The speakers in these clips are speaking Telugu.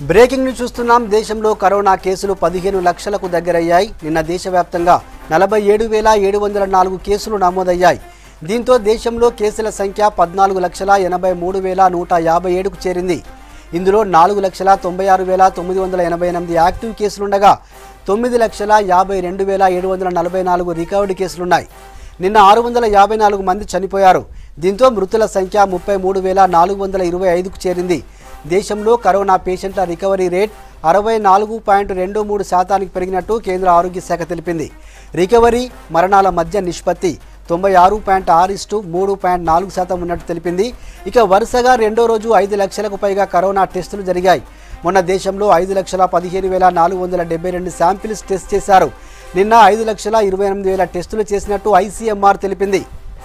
బ్రేకింగ్ న్యూస్ చూస్తున్నాం దేశంలో కరోనా కేసులు పదిహేను లక్షలకు దగ్గరయ్యాయి నిన్న దేశవ్యాప్తంగా నలభై ఏడు వేల ఏడు వందల నాలుగు కేసులు నమోదయ్యాయి దీంతో దేశంలో కేసుల సంఖ్య పద్నాలుగు లక్షల ఎనభై మూడు వేల నూట యాభై ఏడుకు చేరింది ఇందులో నాలుగు లక్షల తొంభై ఆరు వేల తొమ్మిది వందల ఎనభై ఎనిమిది యాక్టివ్ కేసులుండగా తొమ్మిది లక్షల యాభై రెండు వేల ఏడు వందల నలభై నాలుగు రికవర్డ్ కేసులున్నాయి నిన్న ఆరు వందల యాభై నాలుగు మంది చనిపోయారు దీంతో మృతుల సంఖ్య ముప్పై మూడు వేల నాలుగు వందల ఇరవై ఐదుకు చేరింది దేశంలో కరోనా పేషెంట్ల రికవరీ రేట్ అరవై నాలుగు పాయింట్ రెండు మూడు శాతానికి పెరిగినట్టు కేంద్ర ఆరోగ్య శాఖ తెలిపింది రికవరీ మరణాల మధ్య నిష్పత్తి తొంభై ఆరు పాయింట్ ఆరు ఇస్టు మూడు పాయింట్ నాలుగు శాతం ఉన్నట్టు తెలిపింది ఇక వరుసగా రెండో రోజు ఐదు లక్షలకు పైగా కరోనా టెస్టులు జరిగాయి మొన్న దేశంలో ఐదు లక్షల పదిహేను వేల నాలుగు వందల డెబ్బై రెండు శాంపిల్స్ టెస్ట్ చేశారు నిన్న ఐదు లక్షల ఇరవై ఎనిమిది వేల టెస్టులు చేసినట్టు ఐసీఎంఆర్ తెలిపింది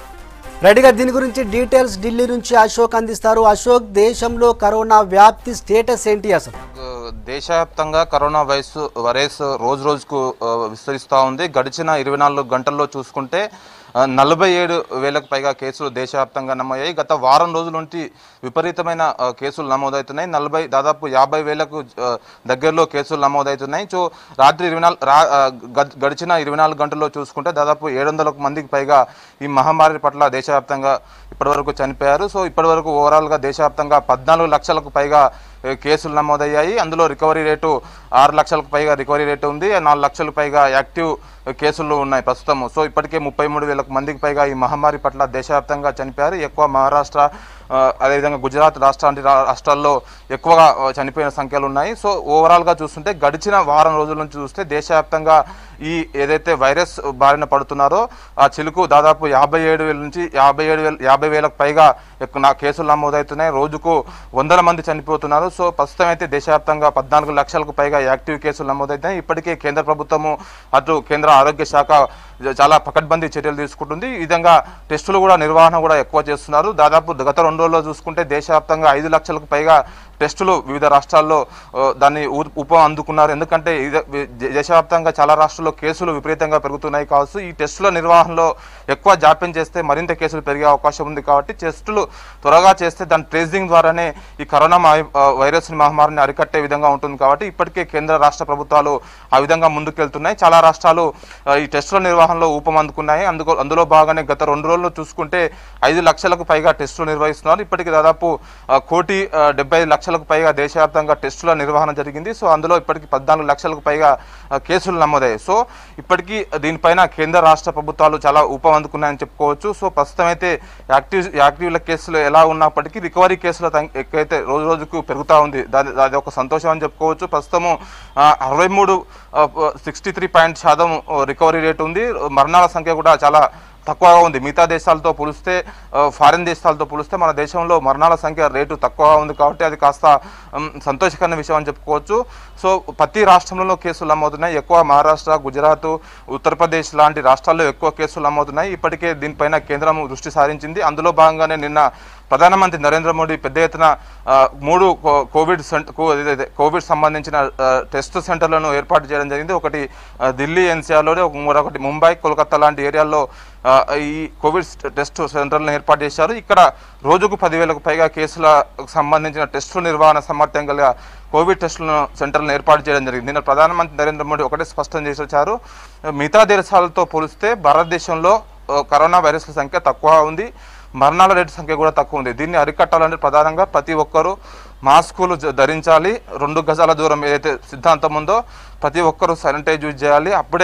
రెడీగా దీని గురించి డీటెయిల్స్ ఢిల్లీ నుంచి అశోక్ అందిస్తారు అశోక్ దేశంలో కరోనా వ్యాప్తి స్టేటస్ ఏంటి అసలు దేశవ్యాప్తంగా కరోనా వైరస్ వైరస్ రోజు రోజుకు ఆ, విస్తరిస్తూ ఉంది గడిచిన ఇరవై నాలుగు గంటల్లో చూసుకుంటే ఆ, నలభై ఏడు వేలకు పైగా కేసులు దేశవ్యాప్తంగా నమోదయ్యాయి గత వారం రోజుల నుంచి విపరీతమైన ఆ, కేసులు నమోదవుతున్నాయి నలభై దాదాపు యాభై వేలకు ఆ, దగ్గరలో కేసులు నమోదవుతున్నాయి సో రాత్రి ఇరవై నాలుగు రా ఆ, గ- గడిచిన ఇరవై నాలుగు గంటల్లో చూసుకుంటే దాదాపు ఏడు వందల మందికి పైగా ఈ మహమ్మారి పట్ల దేశవ్యాప్తంగా ఇప్పటివరకు చనిపోయారు సో ఇప్పటివరకు ఓవరాల్గా దేశవ్యాప్తంగా పద్నాలుగు లక్షలకు పైగా ఏ, కేసులు నమోదయ్యాయి అందులో రికవరీ రేటు ఆరు లక్షలకు పైగా రికవరీ రేటు ఉంది నాలుగు లక్షలకు పైగా యాక్టివ్ కేసులు ఉన్నాయి ప్రస్తుతం సో ఇప్పటికే ముప్పై మూడు వేలకు మందికి పైగా ఈ మహమ్మారి పట్ల దేశవ్యాప్తంగా చనిపోయారు ఎక్కువ మహారాష్ట్ర ఆ, అదేవిధంగా గుజరాత్ రాష్ట్ర లాంటి రా- రాష్ట్రాల్లో ఎక్కువగా ఆ, చనిపోయిన సంఖ్యలు ఉన్నాయి సో ఓవరాల్గా చూస్తుంటే గడిచిన వారం రోజుల నుంచి చూస్తే దేశవ్యాప్తంగా ఈ ఏదైతే వైరస్ బారిన పడుతున్నారో ఆ చిలుకు దాదాపు యాభై ఏడు వేల నుంచి యాభై ఏడు వేల యాభై వేలకు పైగా ఎక్కువ నా కేసులు నమోదవుతున్నాయి రోజుకు వందల మంది చనిపోతున్నారు సో ప్రస్తుతం అయితే దేశవ్యాప్తంగా పద్నాలుగు లక్షలకు పైగా యాక్టివ్ కేసులు నమోదవుతాయి ఇప్పటికే కేంద్ర ప్రభుత్వము అటు కేంద్ర ఆరోగ్య శాఖ చాలా పకడ్బందీ చర్యలు తీసుకుంటుంది ఈ విధంగా టెస్టులు కూడా నిర్వహణ కూడా ఎక్కువ చేస్తున్నారు దాదాపు గత రెండు రోజుల్లో చూసుకుంటే దేశవ్యాప్తంగా ఐదు లక్షలకు పైగా టెస్టులు వివిధ రాష్ట్రాల్లో ఆ, దాన్ని ఊ- ఉప అందుకున్నారు ఎందుకంటే ఇది- దే- దేశవ్యాప్తంగా చాలా రాష్ట్రాల్లో కేసులు విపరీతంగా పెరుగుతున్నాయి కావచ్చు ఈ టెస్టుల నిర్వహణలో ఎక్కువ జాప్యం చేస్తే మరింత కేసులు పెరిగే అవకాశం ఉంది కాబట్టి టెస్టులు త్వరగా చేస్తే దాని ట్రేసింగ్ ద్వారానే ఈ కరోనా మా- ఆ, వైరస్ మహమ్మారిని అరికట్టే విధంగా ఉంటుంది కాబట్టి ఇప్పటికే కేంద్ర రాష్ట్ర ప్రభుత్వాలు ఆ విధంగా ముందుకెళ్తున్నాయి చాలా రాష్ట్రాలు ఆ, ఈ టెస్టుల నిర్వహణలో ఊపం అందుకున్నాయి అందులో అందులో భాగంగానే గత రెండు రోజుల్లో చూసుకుంటే ఐదు లక్షలకు పైగా టెస్టులు నిర్వహిస్తున్నారు ఇప్పటికి దాదాపు ఆ, కోటి ఆ, డెబ్బై లక్షలకు పైగా దేశవ్యాప్తంగా టెస్టుల నిర్వహణ జరిగింది సో అందులో ఇప్పటికి పద్నాలుగు లక్షలకు పైగా ఆ, కేసులు నమోదయ్యాయి సో ఇప్పటికీ దీనిపైన కేంద్ర రాష్ట్ర ప్రభుత్వాలు చాలా ఊపం అందుకున్నాయని చెప్పుకోవచ్చు సో ప్రస్తుతం అయితే యాక్టివ్ యాక్టివ్ల కేసులు ఎలా ఉన్నప్పటికీ రికవరీ కేసుల తం- ఎక్కువైతే రోజు రోజుకు పెరుగుతూ ఉంది దాని అది ఒక సంతోషం అని చెప్పుకోవచ్చు ప్రస్తుతము ఆ, అరవై మూడు సిక్స్టీ త్రీ పాయింట్ శాతం రికవరీ రేట్ ఉంది మరణాల సంఖ్య కూడా చాలా తక్కువగా ఉంది మిగతా దేశాలతో పోలిస్తే ఆ, ఫారిన్ దేశాలతో పోలిస్తే మన దేశంలో మరణాల సంఖ్య రేటు తక్కువగా ఉంది కాబట్టి అది కాస్త ఉమ్, సంతోషకరమైన విషయం అని చెప్పుకోవచ్చు సో ప్రతి రాష్ట్రంలో కేసులు నమోదున్నాయి ఎక్కువ మహారాష్ట్ర గుజరాత్ ఉత్తరప్రదేశ్ లాంటి రాష్ట్రాల్లో ఎక్కువ కేసులు నమోదున్నాయి ఇప్పటికే దీనిపైన కేంద్రం దృష్టి సారించింది అందులో భాగంగానే నిన్న ప్రధానమంత్రి నరేంద్ర మోడీ పెద్ద ఎత్తున ఆ, మూడు కో- కోవిడ్ సెంట కో- ఇదే- కోవిడ్ సంబంధించిన ఆ, టెస్ట్ సెంటర్లను ఏర్పాటు చేయడం జరిగింది ఒకటి ఆ, ఢిల్లీ ఎన్సీఆర్లోనే ఒక మరొకటి ముంబై కోల్కతా లాంటి ఏరియాల్లో ఆ, ఈ కోవిడ్ టెస్ట్ సెంటర్లను ఏర్పాటు చేశారు ఇక్కడ రోజుకు పదివేలకు పైగా కేసులకు సంబంధించిన టెస్టుల నిర్వహణ సామర్థ్యం గల కోవిడ్ టెస్టులను సెంటర్లను ఏర్పాటు చేయడం జరిగింది నిన్న ప్రధానమంత్రి నరేంద్ర మోడీ ఒకటే స్పష్టం చేసి వచ్చారు మిగతా దేశాలతో పోలిస్తే భారతదేశంలో ఆ, కరోనా వైరస్ల సంఖ్య తక్కువ ఉంది మరణాల రేటు సంఖ్య కూడా తక్కువ ఉంది దీన్ని అరికట్టాలంటే ప్రధానంగా ప్రతి ఒక్కరూ మాస్కులు జ- ధరించాలి రెండు గజాల దూరం ఏదైతే సిద్ధాంతం ఉందో ప్రతి ఒక్కరూ శానిటైజ్ యూజ్ చేయాలి అప్పుడే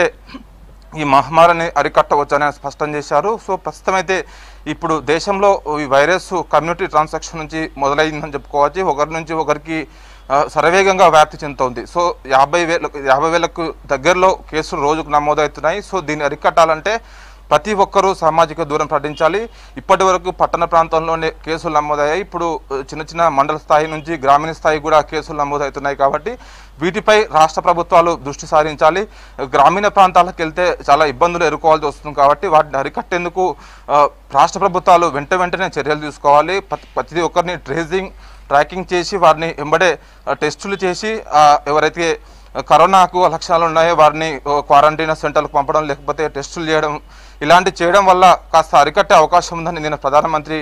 ఈ మహమ్మారిని అరికట్టవచ్చని ఆయన స్పష్టం చేశారు సో ప్రస్తుతం అయితే ఇప్పుడు దేశంలో ఈ వైరస్ కమ్యూనిటీ ట్రాన్సాక్షన్ నుంచి మొదలైందని చెప్పుకోవచ్చు ఒకరి నుంచి ఒకరికి ఆ, శరవేగంగా వ్యాప్తి చెందుతోంది సో యాభై వేల యాభై వేలకు దగ్గరలో కేసులు రోజుకు నమోదవుతున్నాయి సో దీన్ని అరికట్టాలంటే ప్రతి ఒక్కరూ సామాజిక దూరం పాటించాలి ఇప్పటి వరకు పట్టణ ప్రాంతంలోనే కేసులు నమోదయ్యాయి ఇప్పుడు ఆ, చిన్న చిన్న మండల స్థాయి నుంచి గ్రామీణ స్థాయి కూడా కేసులు నమోదవుతున్నాయి కాబట్టి వీటిపై రాష్ట్ర ప్రభుత్వాలు దృష్టి సారించాలి గ్రామీణ ప్రాంతాలకు వెళ్తే చాలా ఇబ్బందులు ఎదుర్కోవాల్సి వస్తుంది కాబట్టి వాటిని అరికట్టేందుకు ఆ, రాష్ట్ర ప్రభుత్వాలు వెంట వెంటనే చర్యలు తీసుకోవాలి ప్రతి- ప్రతి ఒక్కరిని ట్రేసింగ్ ట్రాకింగ్ చేసి వారిని వెంబడే ఆ, టెస్టులు చేసి ఆ, ఎవరైతే కరోనాకు లక్షణాలు ఉన్నాయో వారిని ఓ, క్వారంటైన్ సెంటర్లకు పంపడం లేకపోతే టెస్టులు చేయడం ఇలాంటి చేయడం వల్ల కాస్త అరికట్టే అవకాశం ఉందని నిన్న ప్రధానమంత్రి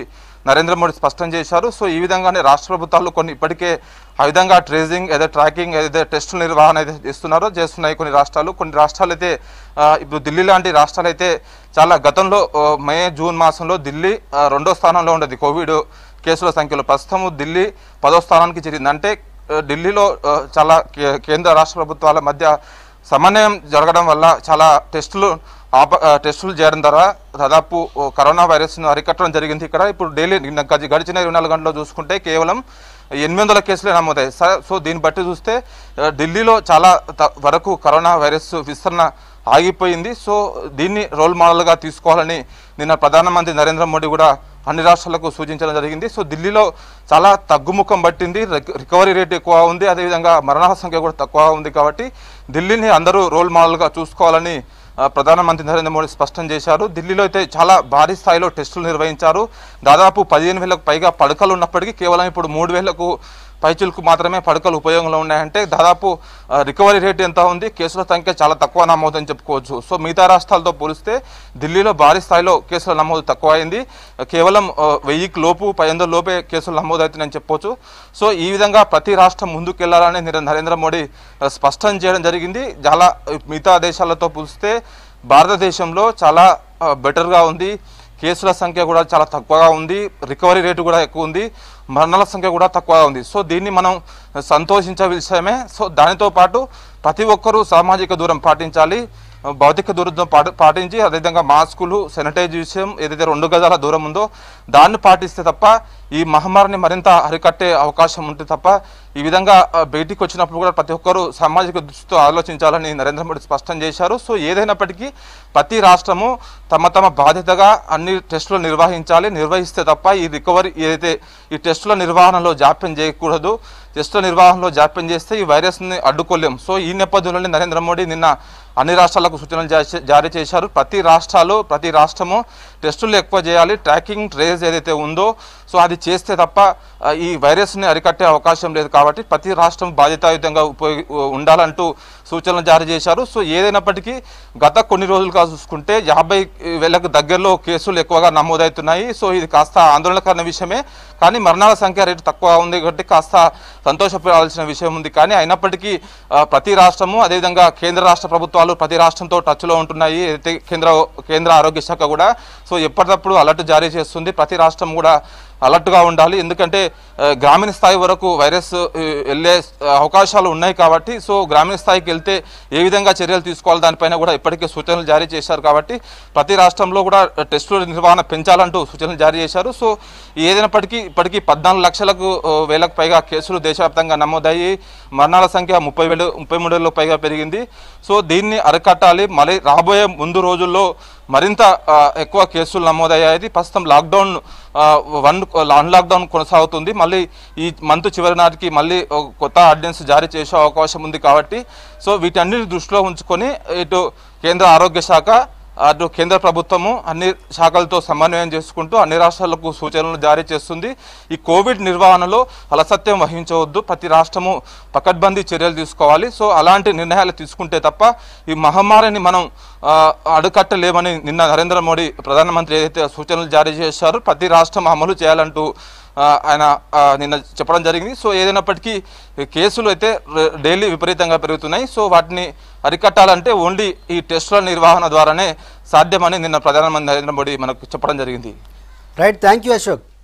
నరేంద్ర మోడీ స్పష్టం చేశారు సో ఈ విధంగానే రాష్ట్ర ప్రభుత్వాలు కొన్ని ఇప్పటికే ఆ విధంగా ట్రేసింగ్ ఏదో ట్రాకింగ్ ఏదైతే టెస్టుల నిర్వహణ అయితే చేస్తున్నారో చేస్తున్నాయి కొన్ని రాష్ట్రాలు కొన్ని రాష్ట్రాలు అయితే ఆ, ఇప్పుడు ఢిల్లీ లాంటి రాష్ట్రాలు అయితే చాలా గతంలో ఆ, మే జూన్ మాసంలో ఢిల్లీ ఆ, రెండో స్థానంలో ఉండేది కోవిడ్ కేసుల సంఖ్యలో ప్రస్తుతం ఢిల్లీ పదో స్థానానికి చేరింది అంటే ఆ, ఢిల్లీలో ఆ, చాలా కే- కేంద్ర రాష్ట్ర ప్రభుత్వాల మధ్య సమన్వయం జరగడం వల్ల చాలా టెస్టులు ఆప ఆ, టెస్టులు చేయడం ద్వారా దాదాపు ఓ కరోనా వైరస్ను అరికట్టడం జరిగింది ఇక్కడ ఇప్పుడు డైలీ నిన్న గడి- గడిచిన ఇరవై నాలుగు గంటల్లో చూసుకుంటే కేవలం ఎనిమిది వందల కేసులే నమోదాయి స- సో దీన్ని బట్టి చూస్తే ఆ, ఢిల్లీలో చాలా త- వరకు కరోనా వైరస్ విస్తరణ ఆగిపోయింది సో దీన్ని రోల్ మోడల్గా తీసుకోవాలని నిన్న ప్రధానమంత్రి నరేంద్ర మోడీ కూడా అన్ని రాష్ట్రాలకు సూచించడం జరిగింది సో ఢిల్లీలో చాలా తగ్గుముఖం పట్టింది రిక- రికవరీ రేట్ ఎక్కువ ఉంది అదేవిధంగా మరణాల సంఖ్య కూడా తక్కువ ఉంది కాబట్టి ఢిల్లీని అందరూ రోల్ మోడల్గా చూసుకోవాలని ఆ, ప్రధానమంత్రి నరేంద్ర మోడీ స్పష్టం చేశారు ఢిల్లీలో అయితే చాలా భారీ స్థాయిలో టెస్టులు నిర్వహించారు దాదాపు పదిహేను వేలకు పైగా పడకలు ఉన్నప్పటికీ కేవలం ఇప్పుడు మూడు వేలకు పైచులకు మాత్రమే పడకలు ఉపయోగంలో ఉన్నాయంటే దాదాపు ఆ, రికవరీ రేట్ ఎంత ఉంది కేసుల సంఖ్య చాలా తక్కువ నమోదని చెప్పుకోవచ్చు సో మిగతా రాష్ట్రాలతో పోలిస్తే ఢిల్లీలో భారీ స్థాయిలో కేసుల నమోదు తక్కువ అయింది కేవలం ఆ, వెయ్యికి లోపు పది వందల లోపే కేసులు నమోదవుతున్నాయని చెప్పొచ్చు సో ఈ విధంగా ప్రతి రాష్ట్రం ముందుకెళ్లాలని నిర- నరేంద్ర మోడీ ఆ, స్పష్టం చేయడం జరిగింది చాలా ఆ, మిగతా దేశాలతో పోలిస్తే భారతదేశంలో చాలా ఆ, బెటర్గా ఉంది కేసుల సంఖ్య కూడా చాలా తక్కువగా ఉంది రికవరీ రేటు కూడా ఎక్కువ ఉంది మరణాల సంఖ్య కూడా తక్కువగా ఉంది సో దీన్ని మనం సంతోషించే విషయమే సో దానితో పాటు ప్రతి ఒక్కరూ సామాజిక దూరం పాటించాలి భౌతిక దూరం పాటి పాటించి అదేవిధంగా మాస్కులు శానిటైజేషన్ ఏదైతే రెండు గజాల దూరం ఉందో దాన్ని పాటిస్తే తప్ప ఈ మహమ్మారిని మరింత అరికట్టే అవకాశం ఉంటుంది తప్ప ఈ విధంగా ఆ, బయటికి వచ్చినప్పుడు కూడా ప్రతి ఒక్కరూ సామాజిక దృష్టితో ఆలోచించాలని నరేంద్ర మోడీ స్పష్టం చేశారు సో ఏదైనప్పటికీ ప్రతి రాష్ట్రము తమ తమ బాధ్యతగా అన్ని టెస్టులు నిర్వహించాలి నిర్వహిస్తే తప్ప ఈ రికవరీ ఏదైతే ఈ టెస్టుల నిర్వహణలో జాప్యం చేయకూడదు టెస్టుల నిర్వహణలో జాప్యం చేస్తే ఈ వైరస్ని అడ్డుకోలేం సో ఈ నేపథ్యంలోనే నరేంద్ర మోడీ నిన్న అన్ని రాష్ట్రాలకు సూచనలు జా- జారీ చేశారు ప్రతి రాష్ట్రాలు ప్రతి రాష్ట్రము టెస్టులు ఎక్కువ చేయాలి ట్రాకింగ్ ట్రేస్ ఏదైతే ఉందో సో అది చేస్తే తప్ప ఆ, ఈ వైరస్ని అరికట్టే అవకాశం లేదు కాబట్టి ప్రతి రాష్ట్రం బాధ్యతాయుతంగా ఉపయోగి ఉండాలంటూ సూచనలు జారీ చేశారు సో ఏదైనప్పటికీ గత కొన్ని రోజులుగా చూసుకుంటే యాభై వేలకు దగ్గరలో కేసులు ఎక్కువగా నమోదవుతున్నాయి సో ఇది కాస్త ఆందోళనకరణ విషయమే కానీ మరణాల సంఖ్య రేటు తక్కువ ఉంది కాబట్టి కాస్త సంతోషపడాల్సిన విషయం ఉంది కానీ అయినప్పటికీ ఆ, ప్రతి రాష్ట్రము అదేవిధంగా కేంద్ర రాష్ట్ర ప్రభుత్వాలు ప్రతి రాష్ట్రంతో టచ్లో ఉంటున్నాయి అయితే కేంద్ర కేంద్ర ఆరోగ్య శాఖ కూడా సో ఎప్పటికప్పుడు అలర్ట్ జారీ చేస్తుంది ప్రతి రాష్ట్రం కూడా అలర్ట్గా ఉండాలి ఎందుకంటే ఆ, గ్రామీణ స్థాయి వరకు వైరస్ ఆ, వెళ్ళే ఆ, అవకాశాలు ఉన్నాయి కాబట్టి సో గ్రామీణ స్థాయికి వెళ్తే ఏ విధంగా చర్యలు తీసుకోవాలి దానిపైన కూడా ఇప్పటికే సూచనలు జారీ చేశారు కాబట్టి ప్రతి రాష్ట్రంలో కూడా టెస్టుల నిర్వహణ పెంచాలంటూ సూచనలు జారీ చేశారు సో ఏదైనప్పటికీ ఇప్పటికీ పద్నాలుగు లక్షలకు ఆ, వేలకు పైగా కేసులు దేశవ్యాప్తంగా నమోదయ్యి మరణాల సంఖ్య ముప్పై వేలు ముప్పై మూడు వేలకు పైగా పెరిగింది సో దీన్ని అరికట్టాలి మళ్ళీ రాబోయే ముందు రోజుల్లో మరింత ఆ, ఎక్కువ కేసులు నమోదయ్యాయి ప్రస్తుతం లాక్డౌన్ ఆ, వన్ వన్ లాక్డౌన్ కొనసాగుతుంది మళ్ళీ ఈ మంత్ చివరి నాటికి మళ్ళీ ఒక కొత్త ఆర్డినెన్స్ జారీ చేసే అవకాశం ఉంది కాబట్టి సో వీటన్నిటి దృష్టిలో ఉంచుకొని ఇటు కేంద్ర ఆరోగ్య శాఖ అటు కేంద్ర ప్రభుత్వము అన్ని శాఖలతో సమన్వయం చేసుకుంటూ అన్ని రాష్ట్రాలకు సూచనలు జారీ చేస్తుంది ఈ కోవిడ్ నిర్వహణలో అలసత్యం వహించవద్దు ప్రతి రాష్ట్రము పకడ్బందీ చర్యలు తీసుకోవాలి సో అలాంటి నిర్ణయాలు తీసుకుంటే తప్ప ఈ మహమ్మారిని మనం ఆ, అడ్డుకట్టలేమని నిన్న నరేంద్ర మోడీ ప్రధానమంత్రి ఏదైతే సూచనలు జారీ చేశారో ప్రతి రాష్ట్రం అమలు చేయాలంటూ ఆ, ఆయన ఆ, నిన్న చెప్పడం జరిగింది సో ఏదైనప్పటికీ ఈ కేసులు అయితే ర- డైలీ విపరీతంగా పెరుగుతున్నాయి సో వాటిని అరికట్టాలంటే ఓన్లీ ఈ టెస్టుల నిర్వహణ ద్వారానే సాధ్యమని నిన్న ప్రధానమంత్రి నరేంద్ర మోడీ మనకు చెప్పడం జరిగింది రైట్ థ్యాంక్ యూ అశోక్